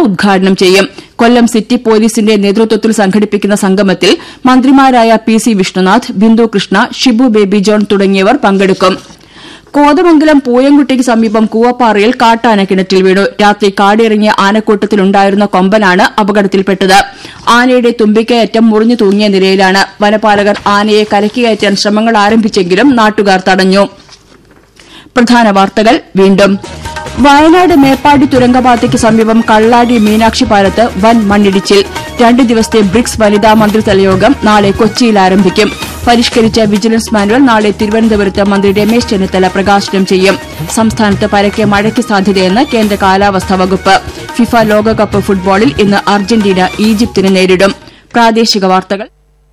ഉദ്ഘാടനം ചെയ്യും കൊല്ലം സിറ്റി പോലീസിന്റെ നേതൃത്വത്തിൽ സംഘടിപ്പിക്കുന്ന സംഗമത്തിൽ മന്ത്രിമാരായ പി സി വിഷ്ണുനാഥ് ബിന്ദു കൃഷ്ണ ഷിബു ബേബി ജോൺ തുടങ്ങിയവർ പങ്കെടുക്കും കോതമംഗലം പൂയംകുട്ടിക്ക് സമീപം കൂവപ്പാറയിൽ കാട്ടാന കിണറ്റിൽ വീണു രാത്രി കാടിറങ്ങിയ ആനക്കൂട്ടത്തിലുണ്ടായിരുന്ന കൊമ്പനാണ് അപകടത്തിൽപ്പെട്ടത് ആനയുടെ തുമ്പിക്കയറ്റം മുറിഞ്ഞു തൂങ്ങിയ നിലയിലാണ് വനപാലകർ ആനയെ കരയ്ക്ക് കയറ്റാൻ ശ്രമങ്ങൾ ആരംഭിച്ചെങ്കിലും നാട്ടുകാർ തടഞ്ഞു പ്രധാന വാർത്തകൾ വീണ്ടും വയനാട് മേപ്പാടി തുരങ്കപാതയ്ക്ക് സമീപം കള്ളാടി മീനാക്ഷി പാലത്ത് വൻ മണ്ണിടിച്ചിൽ രണ്ട് ദിവസത്തെ ബ്രിക്സ് വനിതാ മന്ത്രിതല യോഗം നാളെ കൊച്ചിയിൽ ആരംഭിക്കും പരിഷ്കരിച്ച വിജിലൻസ് മാനുവൽ നാളെ തിരുവനന്തപുരത്ത് മന്ത്രി രമേശ് ചെന്നിത്തല പ്രകാശനം ചെയ്യും സംസ്ഥാനത്ത് പരക്കെ മഴയ്ക്ക് സാധ്യതയെന്ന് കേന്ദ്ര കാലാവസ്ഥാ വകുപ്പ് ഫിഫ ലോകകപ്പ് ഫുട്ബോളിൽ ഇന്ന് അർജന്റീന ഈജിപ്തിനെ നേരിടും പ്രാദേശിക വാർത്തകൾ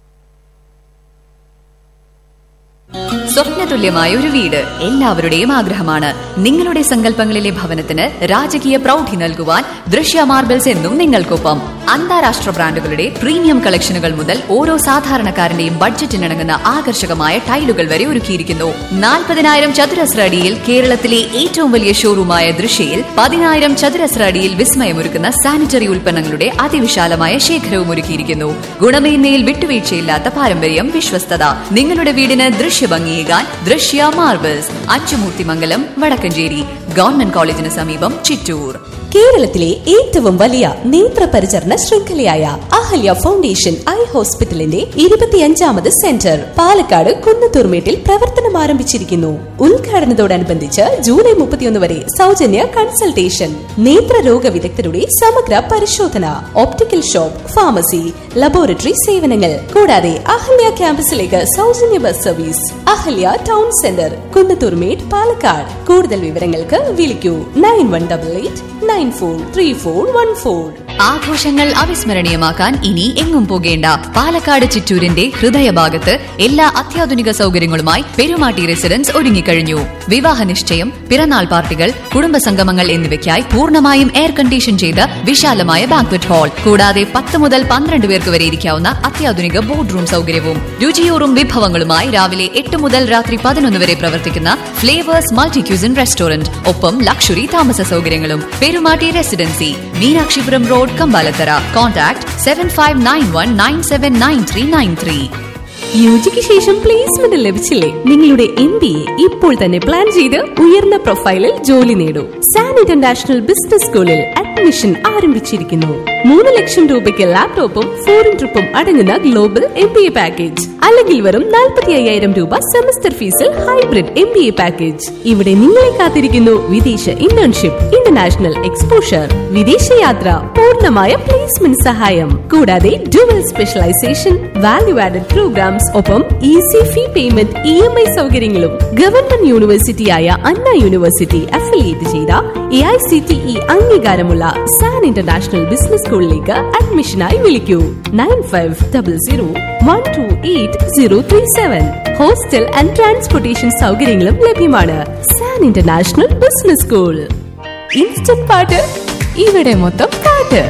സ്വപ്നതുല്യമായ ഒരു വീട് എല്ലാവരുടെയും ആഗ്രഹമാണ് നിങ്ങളുടെ സങ്കല്പങ്ങളിലെ ഭവനത്തിന് രാജകീയ പ്രൗഢി നൽകുവാൻ ദൃശ്യ മാർബിൾസ് എന്നും നിങ്ങൾക്കൊപ്പം അന്താരാഷ്ട്ര ബ്രാൻഡുകളുടെ പ്രീമിയം കളക്ഷനുകൾ മുതൽ ഓരോ സാധാരണക്കാരന്റെയും ബഡ്ജറ്റിനിണങ്ങുന്ന ആകർഷകമായ ടൈലുകൾ വരെ ഒരുക്കിയിരിക്കുന്നു നാൽപ്പതിനായിരം ചതുരശ്ര അടിയിൽ കേരളത്തിലെ ഏറ്റവും വലിയ ഷോറൂമായ ദൃശ്യയിൽ പതിനായിരം ചതുരശ്ര അടിയിൽ വിസ്മയമൊരുക്കുന്ന സാനിറ്ററി ഉൽപ്പന്നങ്ങളുടെ അതിവിശാലമായ ശേഖരവും ഒരുക്കിയിരിക്കുന്നു ഗുണമേന്മയിൽ വിട്ടുവീഴ്ചയില്ലാത്ത പാരമ്പര്യം വിശ്വസ്തത നിങ്ങളുടെ വീടിന് ദൃശ്യഭംഗിയേകാൻ ദൃശ്യ മാർബിൾസ് അച്ചുമൂർത്തിമംഗലം വടക്കഞ്ചേരി ഗവൺമെന്റ് കോളേജിന് സമീപം ചിറ്റൂർ കേരളത്തിലെ ഏറ്റവും വലിയ നേത്ര പരിചരണ ശൃംഖലയായ അഹല്യ ഫൗണ്ടേഷൻ ഐ ഹോസ്പിറ്റലിന്റെ ഇരുപത്തിയഞ്ചാമത് സെന്റർ പാലക്കാട് കുന്നത്തൂർമേട്ടിൽ പ്രവർത്തനം ആരംഭിച്ചിരിക്കുന്നു ഉദ്ഘാടനത്തോടനുബന്ധിച്ച് ജൂലൈ മുപ്പത്തിയൊന്ന് വരെ സൗജന്യ കൺസൾട്ടേഷൻ നേത്രരോഗ വിദഗ്ധരുടെ സമഗ്ര പരിശോധന ഓപ്റ്റിക്കൽ ഷോപ്പ് ഫാർമസി ലബോറട്ടറി സേവനങ്ങൾ കൂടാതെ അഹല്യ ക്യാമ്പസിലേക്ക് സൗജന്യ bus service Ahalya town centre Kunnathurmedu Palakkad കൂടുതൽ വിവരങ്ങൾക്ക് വിളിക്കൂ nine one double eight nine four three four one four ആഘോഷങ്ങൾ അവിസ്മരണീയമാക്കാൻ ഇനി എങ്ങും പോകേണ്ട പാലക്കാട് ചിറ്റൂരിന്റെ ഹൃദയഭാഗത്ത് എല്ലാ അത്യാധുനിക സൗകര്യങ്ങളുമായി പെരുമാട്ടി റെസിഡൻസ് ഒരുങ്ങിക്കഴിഞ്ഞു വിവാഹ നിശ്ചയം പിറന്നാൾ പാർട്ടികൾ കുടുംബസംഗമങ്ങൾ എന്നിവയ്ക്കായി പൂർണ്ണമായും എയർ കണ്ടീഷൻ ചെയ്ത വിശാലമായ ബാങ്ക്വറ്റ് ഹാൾ കൂടാതെ പത്ത് മുതൽ പന്ത്രണ്ട് പേർക്ക് വരെ ഇരിക്കാവുന്ന അത്യാധുനിക ബോർഡ് റൂം സൗകര്യവും രുചിയൂറും വിഭവങ്ങളുമായി രാവിലെ എട്ട് മുതൽ രാത്രി പതിനൊന്ന് വരെ പ്രവർത്തിക്കുന്ന ഫ്ലേവേഴ്സ് മൾട്ടി ക്യൂസിൻ റെസ്റ്റോറന്റ് ഒപ്പം ലക്ഷറി താമസ സൗകര്യങ്ങളും Perumatti residency Meenakshipuram road Kambalathara contact seven five nine one nine seven nine three nine three യുജിക്ക് ശേഷം പ്ലേസ്മെന്റ് ലഭിച്ചില്ലേ നിങ്ങളുടെ എം ബി എ ഇപ്പോൾ തന്നെ പ്ലാൻ ചെയ്ത് ഉയർന്ന പ്രൊഫൈലിൽ ജോലി നേടൂ സാൻ ഇന്റർനാഷണൽ ബിസിനസ് സ്കൂളിൽ അഡ്മിഷൻ ആരംഭിച്ചിരിക്കുന്നു മൂന്ന് ലക്ഷം രൂപയ്ക്ക് ലാപ്ടോപ്പും ഫോറിൻ ട്രിപ്പും അടങ്ങുന്ന global M B A package അല്ലെങ്കിൽ വെറും നാൽപ്പത്തി അയ്യായിരം രൂപ സെമസ്റ്റർ ഫീസിൽ hybrid M B A package ഇവിടെ നിങ്ങളെ കാത്തിരിക്കുന്നു വിദേശ ഇന്റേൺഷിപ്പ് ഇന്റർനാഷണൽ എക്സ്പോഷർ വിദേശയാത്ര പൂർണ്ണമായ പ്ലേസ്മെന്റ് സഹായം കൂടാതെ dual specialisation value added programs ഒപ്പം easy fee payment E M I സൗകര്യങ്ങളും ഗവൺമെന്റ് യൂണിവേഴ്സിറ്റിയായ അണ്ണ യൂണിവേഴ്സിറ്റി അഫിലിയേറ്റ് ചെയ്ത A I C T E അംഗീകാരമുള്ള സാൻ ഇന്റർനാഷണൽ ബിസിനസ് സ്കൂളിലേക്ക് അഡ്മിഷനായി വിളിക്കൂ nine five double zero one two eight zero three seven hostel and transportation സൗകര്യങ്ങളും ലഭ്യമാണ് San international business school instant പാട്ട് ഇവിടെ മൊത്തം പാട്ട്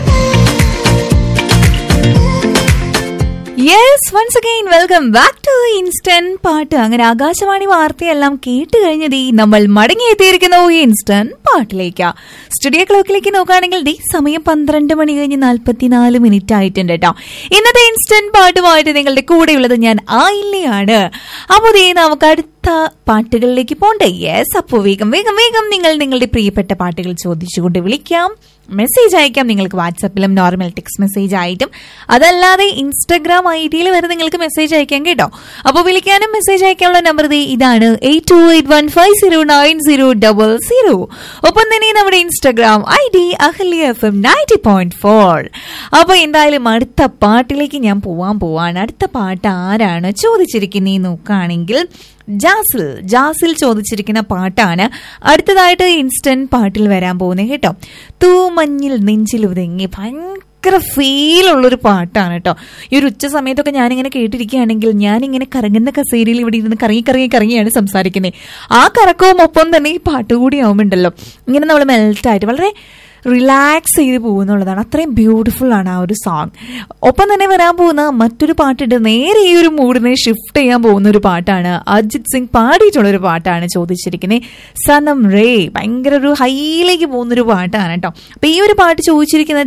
yes once again welcome back to instant പാട്ട് അങ്ങനെ ആകാശവാണി വാർത്തയെല്ലാം കേട്ട് കഴിഞ്ഞത് ഈ നമ്മൾ മടങ്ങിയെത്തിയിരിക്കുന്നു ഈ ഇൻസ്റ്റന്റ് പാട്ടിലേക്ക് സ്റ്റുഡിയോ ക്ലോക്കിലേക്ക് നോക്കുകയാണെങ്കിൽ ദേ സമയം പന്ത്രണ്ട് മണി കഴിഞ്ഞ് നാൽപ്പത്തിനാല് മിനിറ്റ് ആയിട്ടുണ്ട് കേട്ടോ ഇന്നത്തെ ഇൻസ്റ്റന്റ് പാട്ടുമായിട്ട് നിങ്ങളുടെ കൂടെയുള്ളത് ഞാൻ ആയില്ലയാണ് അപ്പോൾ ദേ നമുക്ക് അടുത്ത പാട്ടുകളിലേക്ക് പോണ്ടേ യെസ് അപ്പോൾ വേഗം വേഗം വേഗം നിങ്ങൾ നിങ്ങളുടെ പ്രിയപ്പെട്ട പാട്ടുകൾ ചോദിച്ചുകൊണ്ട് വിളിക്കാം മെസ്സേജ് അയക്കാം നിങ്ങൾക്ക് വാട്സപ്പിലും നോർമൽ ടെക്സ്റ്റ് മെസ്സേജ് ആയിട്ടും അതല്ലാതെ ഇൻസ്റ്റഗ്രാം ഐ ഡിയിൽ വരെ നിങ്ങൾക്ക് മെസ്സേജ് അയക്കാം കേട്ടോ അപ്പോൾ വിളിക്കാനും മെസ്സേജ് അയക്കാനുള്ള നമ്പർ ദേ ഇതാണ് eight two eight one five zero nine zero double zero ഒപ്പം തന്നെ നമ്മുടെ Instagram I D Ahalya F M ninety point four അപ്പോൾ എന്തായാലും അടുത്ത പാട്ടിലേക്ക് ഞാൻ പോവാൻ പോവാണ് അടുത്ത പാട്ട് ആരാണ് ചോദിച്ചിരിക്കുന്നേ നോക്കുകയാണെങ്കിൽ ജാസിൽ ജാസിൽ ചോദിച്ചിരിക്കുന്ന പാട്ടാണ് അടുത്തതായിട്ട് ഇൻസ്റ്റന്റ് പാട്ടിൽ വരാൻ പോകുന്നത് കേട്ടോ തൂമഞ്ഞിൽ നെഞ്ചിൽ ഉതങ്ങി ഭയങ്കര ഫീലുള്ളൊരു പാട്ടാണ് കേട്ടോ ഈ ഒരു ഉച്ച സമയത്തൊക്കെ ഞാനിങ്ങനെ കേട്ടിരിക്കുകയാണെങ്കിൽ ഞാനിങ്ങനെ കറങ്ങുന്ന കസേരയിൽ ഇവിടെ ഇരുന്ന് കറങ്ങി കറങ്ങി കറങ്ങിയാണ് സംസാരിക്കുന്നത് ആ കറക്കവും ഒപ്പം തന്നെ ഈ പാട്ട് കൂടി ആവുമ്പോണ്ടല്ലോ ഇങ്ങനെ നമ്മൾ മെൽറ്റായിട്ട് വളരെ റിലാക്സ് ചെയ്ത് പോകുന്നുള്ളതാണ് അത്രയും ബ്യൂട്ടിഫുൾ ആണ് ആ ഒരു സോങ് ഒപ്പം തന്നെ വരാൻ പോകുന്ന മറ്റൊരു പാട്ടുണ്ട് നേരെ ഈ ഒരു മൂഡിനെ ഷിഫ്റ്റ് ചെയ്യാൻ പോകുന്ന ഒരു പാട്ടാണ് അജിത് സിംഗ് പാടിയിട്ടുള്ള ഒരു പാട്ടാണ് ചോദിച്ചിരിക്കുന്നത് സനം റേ ഭയങ്കര ഒരു ഹൈയിലേക്ക് പോകുന്ന ഒരു പാട്ടാണ് കേട്ടോ അപ്പൊ ഈ ഒരു പാട്ട് ചോദിച്ചിരിക്കുന്ന